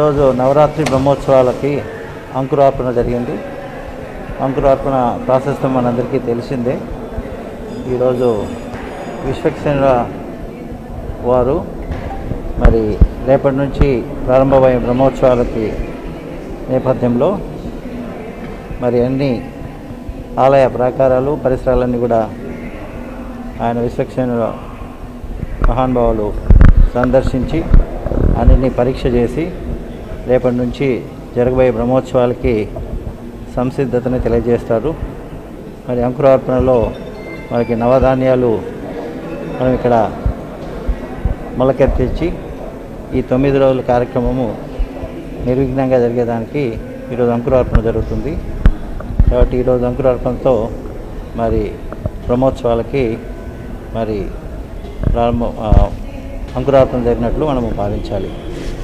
ఈరోజు నవరాత్రి బ్రహ్మోత్సవాలకి అంకురార్పణ జరిగింది అంకురార్పణ ప్రాసెస్ మనందరికీ తెలిసిందే ఈరోజు విశ్వక్సేన వారు మరి రేపటి నుంచి ప్రారంభమయ్యే బ్రహ్మోత్సవాలకి నేపథ్యంలో మరి అన్ని ఆలయ ప్రాకారాలు పరిసరాలన్నీ కూడా ఆయన విశ్వక్సేన మహానుభావులు సందర్శించి అన్నింటినీ పరీక్ష చేసి రేపటి నుంచి జరగబోయే బ్రహ్మోత్సవాలకి సంసిద్ధతని తెలియజేస్తారు మరి అంకురార్పణలో మనకి నవధాన్యాలు మనం ఇక్కడ మొలకెత్తించి ఈ తొమ్మిది రోజుల కార్యక్రమము నిర్విఘ్నంగా జరిగేదానికి ఈరోజు అంకురార్పణ జరుగుతుంది కాబట్టి ఈరోజు అంకురార్పణతో మరి బ్రహ్మోత్సవాలకి మరి ప్రారంభం ఆ, అంకురార్పణ జరిగినట్లు మనము భావించాలి